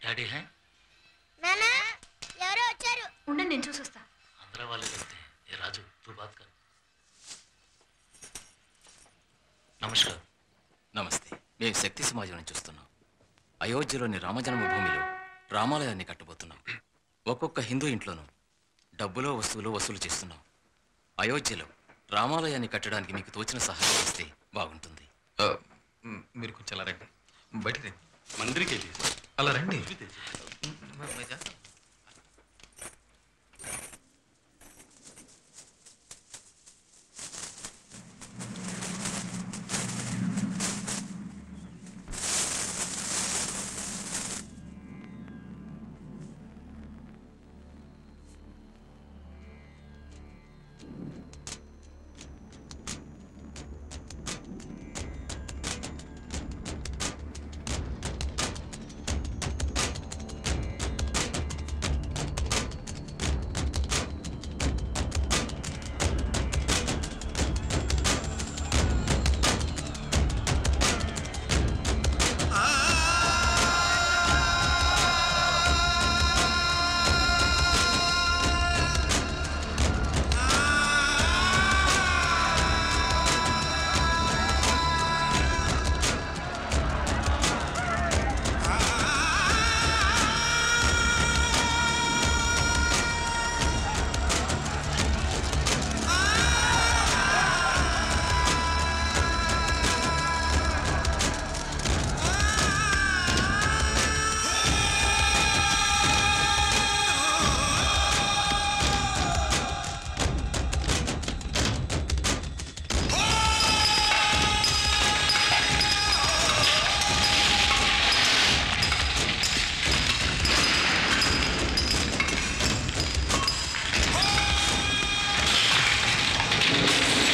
daddy hey నానా ఎవరో వచ్చారు ఉండండి నేను చూసొస్తా అందరూ వాళ్ళే వెళ్తే ఏ రాజు తూ బాత్ కర్ నమస్కారం నమస్తే మేము శక్తి సమాజం నుంచి చూస్తున్నాం అయోధ్యలోని రామజన్మభూమిలో రామాలయాన్ని కట్టబోతున్నాం ఒక్కొక్క హిందూ ఇంట్లోనూ డబ్బులో వస్తువులు వసూలు చేస్తున్నాం అయోధ్యలో రామాలయాన్ని కట్టడానికి మీకు తోచిన సహాయం ఇస్తే బాగుంటుంది మీరు కొంచెం అలా రండి బయటికి రండి मंदिर के लिए